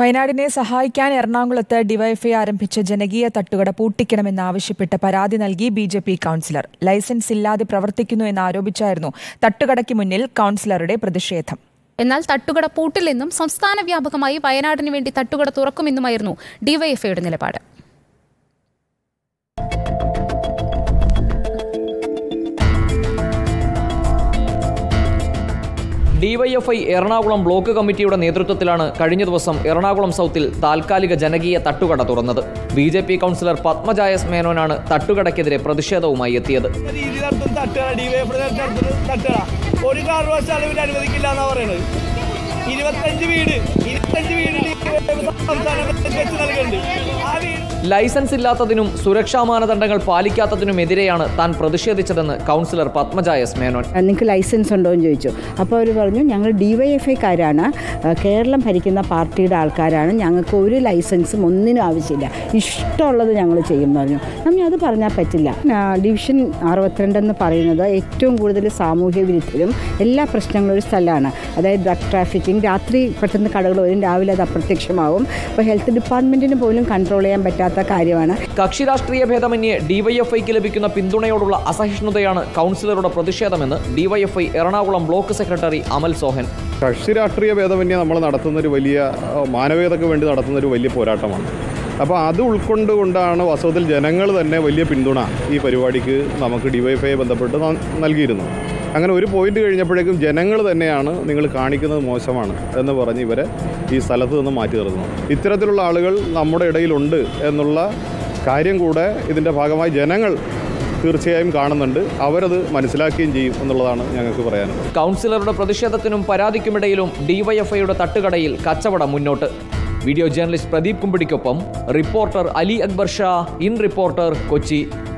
വയനാടിനെ സഹായിക്കാൻ എറണാകുളത്ത് ഡിവൈഎഫ്ഐ ആരംഭിച്ച ജനകീയ തട്ടുകട പൂട്ടിക്കണമെന്നാവശ്യപ്പെട്ട് പരാതി നൽകി B J P councillor licence ഇല്ലാതെ പ്രവർത്തിക്കുന്നു എന്നാരോപിച്ചായിരുന്നു തട്ടുകടയ്ക്ക് മുന്നിൽ കൗൺസിലറുടെ പ്രതിഷേധം എന്നാൽ തട്ടുകട പൂട്ടില്ലെന്നും സംസ്ഥാന വ്യാപകമായി വയനാടിന് വേണ്ടി തട്ടുകട തുറക്കുമെന്നുമായിരുന്നു ഡിവൈഎഫ്ഐയുടെ നിലപാട് ഡിവൈഎഫ്ഐ എറണാകുളം ബ്ലോക്ക് കമ്മിറ്റിയുടെ നേതൃത്വത്തിലാണ് കഴിഞ്ഞ ദിവസം എറണാകുളം സൗത്തിൽ താൽക്കാലിക ജനകീയ തട്ടുകട തുറന്നത് ബി ജെ പി കൗൺസിലർ പത്മജായസ് മേനോനാണ് തട്ടുകടയ്ക്കെതിരെ പ്രതിഷേധവുമായി എത്തിയത് രീതി നടത്തുന്ന തട്ടുകട ഡിവൈഎഫ് നടത്തുന്ന തട്ടുകട ഒരു കാരണവശാലും ഇവർ അനുവദിക്കില്ല എന്നാ പറയുന്നത് ഇരുപത്തഞ്ച് വീട് ഇരുപത്തഞ്ച് വീട് DYFI സംസ്ഥാനം വെച്ച് നൽകുന്നുണ്ട് ആ വീട് ലൈസൻസ് ഇല്ലാത്തതിനും സുരക്ഷാ മാനദണ്ഡങ്ങൾ പാലിക്കാത്തതിനുമെതിരെയാണ് താൻ പ്രതിഷേധിച്ചതെന്ന് കൗൺസിലർ പത്മജായസ് മേനോൻ നിങ്ങൾക്ക് ലൈസൻസ് ഉണ്ടോ എന്ന് ചോദിച്ചു അപ്പോൾ അവർ പറഞ്ഞു ഞങ്ങൾ ഡി വൈ എഫ് ഐക്കാരാണ് കേരളം ഭരിക്കുന്ന പാർട്ടിയുടെ ആൾക്കാരാണ് ഞങ്ങൾക്ക് ഒരു ലൈസൻസും ഒന്നിനും ആവശ്യമില്ല ഇഷ്ടമുള്ളത് ഞങ്ങൾ ചെയ്യും എന്ന് പറഞ്ഞു നമ്മൾ അത് പറഞ്ഞാൽ പറ്റില്ല ആ, ഡിവിഷൻ അറുപത്തിരണ്ടെന്ന് പറയുന്നത് ഏറ്റവും കൂടുതൽ സാമൂഹ്യ വിരുദ്ധരും എല്ലാ പ്രശ്നങ്ങളും ഒരു സ്ഥലമാണ് അതായത് ഡ്രഗ് ട്രാഫിക്കിംഗ് രാത്രി പെട്ടെന്ന് കടകൾ വരും രാവിലെ അത് അപ്രത്യക്ഷമാവും അപ്പോൾ ഹെൽത്ത് ഡിപ്പാർട്ട്മെൻറ്റിന് പോലും കൺട്രോൾ ചെയ്യാൻ പറ്റാത്ത കാര്യമാണ് കക്ഷി രാഷ്ട്രീയ ഭേദമന്യേ ഡിവൈഎഫ്ഐക്ക് ലഭിക്കുന്ന പിന്തുണയോടുള്ള അസഹിഷ്ണുതയാണ് കൗൺസിലറുടെ പ്രതിഷേധമെന്ന് DYFI Ernakulam block secretary Amal Sohan കക്ഷി രാഷ്ട്രീയ ഭേദമന്യേ നമ്മൾ നടത്തുന്നൊരു വലിയ അഹ്, മാനവികതയ്ക്ക് വേണ്ടി നടത്തുന്നൊരു വലിയ പോരാട്ടമാണ് അപ്പോൾ അത് ഉൾക്കൊണ്ടുകൊണ്ടാണ് വാസ്തവത്തിൽ ജനങ്ങൾ തന്നെ വലിയ പിന്തുണ ഈ പരിപാടിക്ക് നമുക്ക് ഡിവൈഫൈയെ ബന്ധപ്പെട്ട് ന- നൽകിയിരുന്നു അങ്ങനെ ഒരു പോയിന്റ് കഴിഞ്ഞപ്പോഴേക്കും ജനങ്ങൾ തന്നെയാണ് നിങ്ങൾ കാണിക്കുന്നത് മോശമാണ് എന്ന് പറഞ്ഞ് ഇവരെ ഈ സ്ഥലത്ത് നിന്ന് മാറ്റി നിർത്തുന്നു ഇത്തരത്തിലുള്ള ആളുകൾ നമ്മുടെ ഇടയിലുണ്ട് എന്നുള്ള കാര്യം കൂടെ ഇതിൻ്റെ ഭാഗമായി ജനങ്ങൾ തീർച്ചയായും കാണുന്നുണ്ട് അവരത് മനസ്സിലാക്കുകയും ചെയ്യും എന്നുള്ളതാണ് ഞങ്ങൾക്ക് പറയാനുള്ളത് കൗൺസിലറുടെ പ്രതിഷേധത്തിനും പരാതിക്കുമിടയിലും ഡിവൈഎഫ്ഐയുടെ തട്ടുകടയിൽ കച്ചവടം മുന്നോട്ട് വീഡിയോ ജേർണലിസ്റ്റ് പ്രദീപ് കുമ്പിടിക്കൊപ്പം reporter Ali Akbar Shah in reporter Kochi